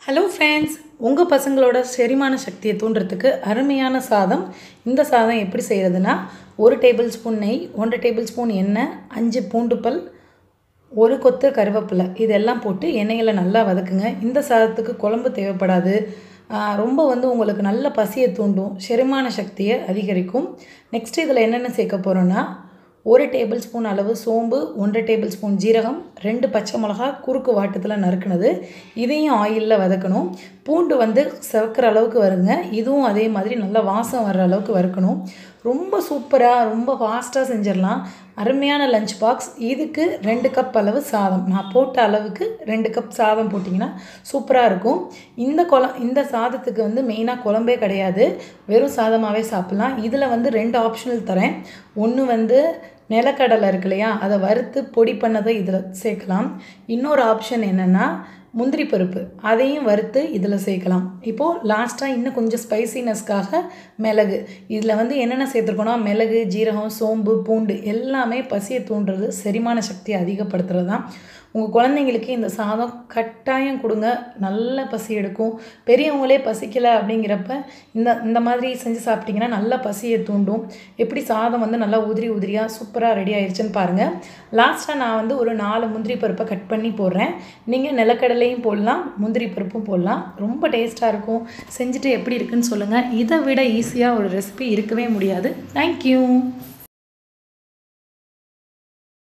hello friends உங்கள் பசங்களோட செரிமான சக்தியை தூண்டுறதுக்கு அருமையான சாதம் இந்த சாதம் எப்படி செய்கிறதுனா ஒரு டேபிள் ஸ்பூன் நெய் ஒன்றரை டேபிள் ஸ்பூன் எண்ணெய் அஞ்சு பூண்டு பல் ஒரு கொத்து கருவேப்பிலை இதெல்லாம் போட்டு எண்ணெயில் நல்லா வதக்குங்க இந்த சாதத்துக்கு குழம்பு தேவைப்படாது ஆஹ் ரொம்ப வந்து உங்களுக்கு நல்ல பசியை தூண்டும் செரிமான சக்தியை அதிகரிக்கும் நெக்ஸ்ட் இதில் என்னென்ன சேர்க்க போகிறோன்னா ஒரு டேபிள் ஸ்பூன் அளவு சோம்பு ஒன்றரை டேபிள் ஸ்பூன் ஜீரகம் ரெண்டு பச்சை மிளகா குறுக்கு வாட்டத்தில் நறுக்குனது இதையும் ஆயிலில் வதக்கணும் பூண்டு வந்து செவக்கிற அளவுக்கு வருங்க இதுவும் அதே மாதிரி நல்லா வாசம் வர்ற அளவுக்கு வறுக்கணும் ரொம்ப சூப்பராக ரொம்ப ஃபாஸ்ட்டாக செஞ்சிடலாம் அருமையான லஞ்ச் பாக்ஸ் இதுக்கு ரெண்டு கப் அளவு சாதம் நான் போட்ட அளவுக்கு ரெண்டு கப் சாதம் போட்டிங்கன்னா சூப்பராக இருக்கும் இந்த குழ இந்த சாதத்துக்கு வந்து மெயினாக குழம்பே கிடையாது வெறும் சாதமாகவே சாப்பிட்லாம் இதில் வந்து ரெண்டு ஆப்ஷனல் தரேன் ஒன்று வந்து நிலக்கடலை இருக்கு இல்லையா அதை வறுத்து பொடி பண்ணதை இதில் சேர்க்கலாம் இன்னொரு ஆப்ஷன் என்னென்னா முந்திரி பருப்பு அதையும் வறுத்து இதில் சேர்க்கலாம் இப்போது லாஸ்ட்டாக இன்னும் கொஞ்சம் ஸ்பைசினஸ்க்காக மிளகு இதில் வந்து என்னென்ன சேர்த்துருக்கோன்னா மிளகு ஜீரகம் சோம்பு பூண்டு எல்லாமே பசியை தூண்டுறது செரிமான சக்தியை அதிகப்படுத்துறது தான் உங்கள் குழந்தைங்களுக்கு இந்த சாதம் கட்டாயம் கொடுங்க நல்ல பசி எடுக்கும் பெரியவங்களே பசிக்கலை அப்படிங்கிறப்ப இந்த இந்த மாதிரி செஞ்சு சாப்பிட்டிங்கன்னா நல்ல பசியை தூண்டும் எப்படி சாதம் வந்து நல்லா உதிரி உதிரியாக சூப்பராக ரெடி ஆயிடுச்சுன்னு பாருங்கள் லாஸ்ட்டாக நான் வந்து ஒரு நாலு முந்திரி பருப்பை கட் பண்ணி போடுறேன் நீங்கள் நிலக்கடலையும் போடலாம் முந்திரி பருப்பும் போடலாம் ரொம்ப டேஸ்ட்டாக இருக்கும் செஞ்சுட்டு எப்படி இருக்குன்னு சொல்லுங்கள் இதை விட ஈஸியாக ஒரு ரெசிபி இருக்கவே முடியாது தேங்க்யூ